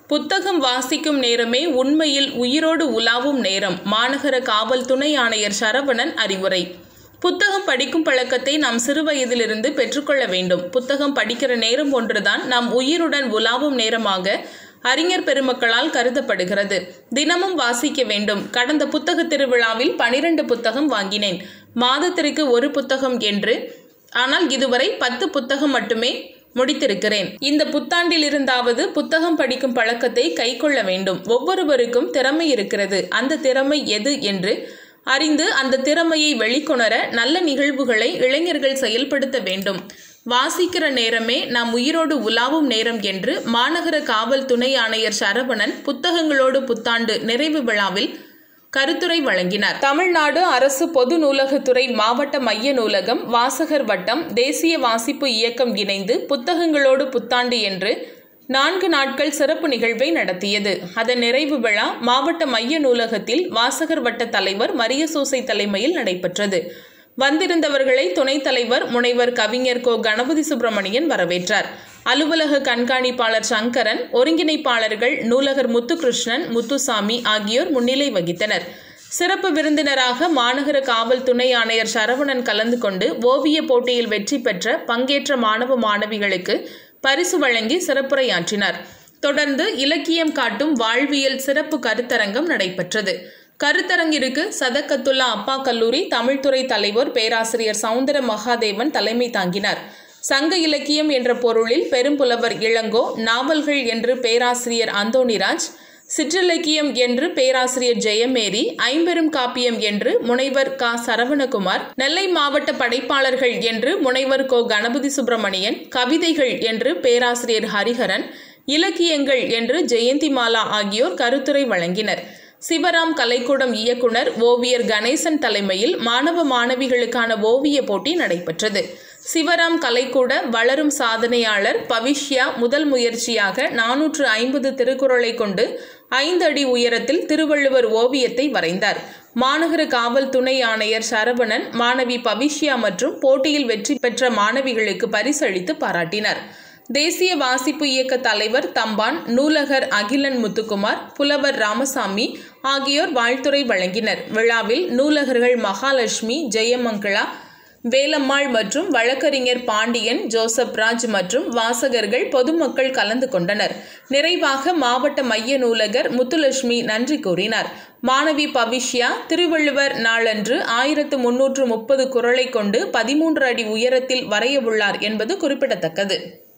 புத்தகம் வாசிக்கும் நேரமே உண்மையில் உயிரோடு உலாவும் நேரம் மாநகர காவல் துணை ஆணையர் சரவணன் அறிவுரை புத்தகம் படிக்கும் பழக்கத்தை நாம் சிறுவயதிலிருந்து பெற்றுக்கொள்ள வேண்டும் புத்தகம் படிக்கிற நேரம் ஒன்றுதான் நாம் உயிருடன் உலாவும் நேரமாக அறிஞர் பெருமக்களால் கருதப்படுகிறது தினமும் வாசிக்க வேண்டும் கடந்த புத்தக திருவிழாவில் பனிரெண்டு புத்தகம் வாங்கினேன் மாதத்திற்கு ஒரு புத்தகம் என்று ஆனால் இதுவரை பத்து புத்தகம் மட்டுமே முடித்திருக்கிறேன் இந்த புத்தாண்டில் இருந்தாவது புத்தகம் படிக்கும் பழக்கத்தை கைக்கொள்ள வேண்டும் ஒவ்வொருவருக்கும் திறமை இருக்கிறது அந்த திறமை எது என்று அறிந்து அந்த திறமையை வெளிக்கொணர நல்ல நிகழ்வுகளை இளைஞர்கள் செயல்படுத்த வேண்டும் வாசிக்கிற நேரமே நாம் உயிரோடு உலாவும் நேரம் என்று மாநகர காவல் துணை ஆணையர் சரவணன் புத்தகங்களோடு புத்தாண்டு நிறைவு விழாவில் கருத்துரை வழங்கினார் தமிழ்நாடு அரசு பொது நூலகத்துறை மாவட்ட மைய நூலகம் வாசகர் வட்டம் தேசிய வாசிப்பு இயக்கம் இணைந்து புத்தகங்களோடு புத்தாண்டு என்று நான்கு நாட்கள் சிறப்பு நிகழ்வை நடத்தியது அதன் நிறைவு விழா மாவட்ட மைய நூலகத்தில் வாசகர் வட்ட தலைவர் மரியசூசை தலைமையில் நடைபெற்றது வந்திருந்தவர்களை துணைத் தலைவர் முனைவர் கவிஞர் கோ கணபதி சுப்பிரமணியன் வரவேற்றார் அலுவலக கண்காணிப்பாளர் சங்கரன் ஒருங்கிணைப்பாளர்கள் நூலகர் முத்துகிருஷ்ணன் முத்துசாமி ஆகியோர் முன்னிலை வகித்தனர் சிறப்பு விருந்தினராக மாநகர காவல் துணை ஆணையர் சரவணன் கலந்து கொண்டு ஓவிய போட்டியில் வெற்றி பெற்ற பங்கேற்ற மாணவ மாணவிகளுக்கு பரிசு வழங்கி சிறப்புரையாற்றினார் தொடர்ந்து இலக்கியம் காட்டும் வாழ்வியல் சிறப்பு கருத்தரங்கம் நடைபெற்றது கருத்தரங்கிற்கு சதக்கத்துல்லா அப்பா கல்லூரி தமிழ்துறை தலைவர் பேராசிரியர் சவுந்தர மகாதேவன் தலைமை தாங்கினார் சங்க இலக்கியம் என்ற பொருளில் பெரும்புலவர் இளங்கோ நாவல்கள் என்று பேராசிரியர் அந்தோணிராஜ் சிற்றிலக்கியம் என்று பேராசிரியர் ஜெயமேரி ஐம்பெரும் காப்பியம் என்று முனைவர் க சரவணகுமார் நெல்லை மாவட்ட படைப்பாளர்கள் என்று முனைவர் கோ கணபதி சுப்பிரமணியன் கவிதைகள் என்று பேராசிரியர் ஹரிஹரன் இலக்கியங்கள் என்று ஜெயந்திமாலா ஆகியோர் கருத்துரை வழங்கினர் சிவராம் கலைக்கூடம் இயக்குனர் ஓவியர் கணேசன் தலைமையில் மாணவ மாணவிகளுக்கான ஓவிய போட்டி நடைபெற்றது சிவராம் கலைக்கூட வளரும் சாதனையாளர் பவிஷ்யா முதல் முயற்சியாக நானூற்று ஐம்பது திருக்குறளை கொண்டு ஐந்து அடி உயரத்தில் திருவள்ளுவர் ஓவியத்தை வரைந்தார் மாநகர காவல் துணை ஆணையர் சரவணன் மாணவி பவிஷ்யா மற்றும் போட்டியில் வெற்றி பெற்ற மாணவிகளுக்கு பரிசளித்து பாராட்டினார் தேசிய வாசிப்பு இயக்க தலைவர் தம்பான் நூலகர் அகிலன் முத்துக்குமார் புலவர் ராமசாமி ஆகியோர் வாழ்த்துரை வழங்கினர் விழாவில் நூலகர்கள் மகாலட்சுமி ஜெயமங்களா வேலம்மாள் மற்றும் வழக்கறிஞர் பாண்டியன் ஜோசப் ராஜ் மற்றும் வாசகர்கள் பொதுமக்கள் கலந்து கொண்டனர் நிறைவாக மாவட்ட மைய நூலகர் முத்துலட்சுமி நன்றி கூறினார் மாணவி பவிஷ்யா திருவள்ளுவர் நாளன்று ஆயிரத்து முன்னூற்று முப்பது குரலை கொண்டு பதிமூன்று அடி உயரத்தில் வரையவுள்ளார் என்பது குறிப்பிடத்தக்கது